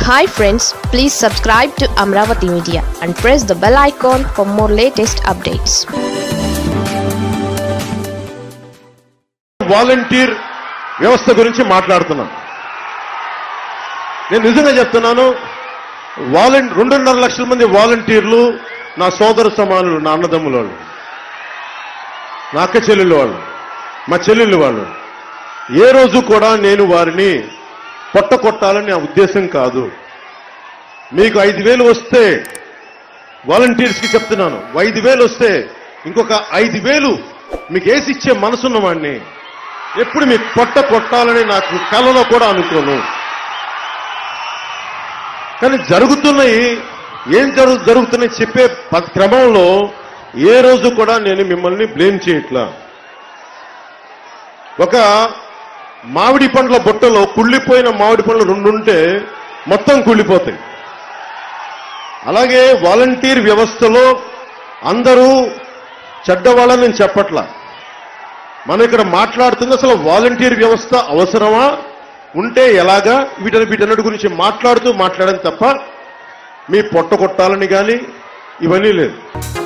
hi friends please subscribe to Amaravati media and press the bell icon for more latest updates volunteer వ్యవస్థ గురించి మాట్లాడుతున్నాను నేను నిజంగా చెప్తున్నాను వాలంటీ రెండున్నర లక్షల మంది వాలంటీర్లు నా సోదర సమానులు నా అన్నదమ్ముల వాళ్ళు నా అక్క చెల్లెళ్ళు వాళ్ళు మా చెల్లెళ్ళు వాళ్ళు ఏ రోజు కూడా నేను వారిని పొట్ట కొట్టాలని నా ఉద్దేశం కాదు మీకు ఐదు వేలు వస్తే వాలంటీర్స్కి చెప్తున్నాను ఐదు వేలు వస్తే ఇంకొక ఐదు వేలు మీకు వేసి ఇచ్చే మనసున్న వాడిని ఎప్పుడు మీకు పొట్ట కొట్టాలని నాకు కలలో కూడా అనుకోను కానీ జరుగుతున్నాయి ఏం జరుగు జరుగుతున్నాయి చెప్పే ప- క్రమంలో ఏ రోజు కూడా నేను మిమ్మల్ని బ్లేమ్ చేయట్లా ఒక మామిడి పండ్ల బుట్టలో కుళ్ళిపోయిన మామిడి పండ్లు రెండు ఉంటే మొత్తం కుళ్ళిపోతాయి అలాగే వాలంటీర్ వ్యవస్థలో అందరూ చెడ్డవాళ్ళని నేను చెప్పట్లా మనం ఇక్కడ మాట్లాడుతుంది అసలు వాలంటీర్ వ్యవస్థ అవసరమా ఉంటే ఎలాగా వీటని వీటన్నిటి గురించి మాట్లాడుతూ మాట్లాడడం తప్ప మీ పొట్ట కొట్టాలని కానీ ఇవన్నీ లేదు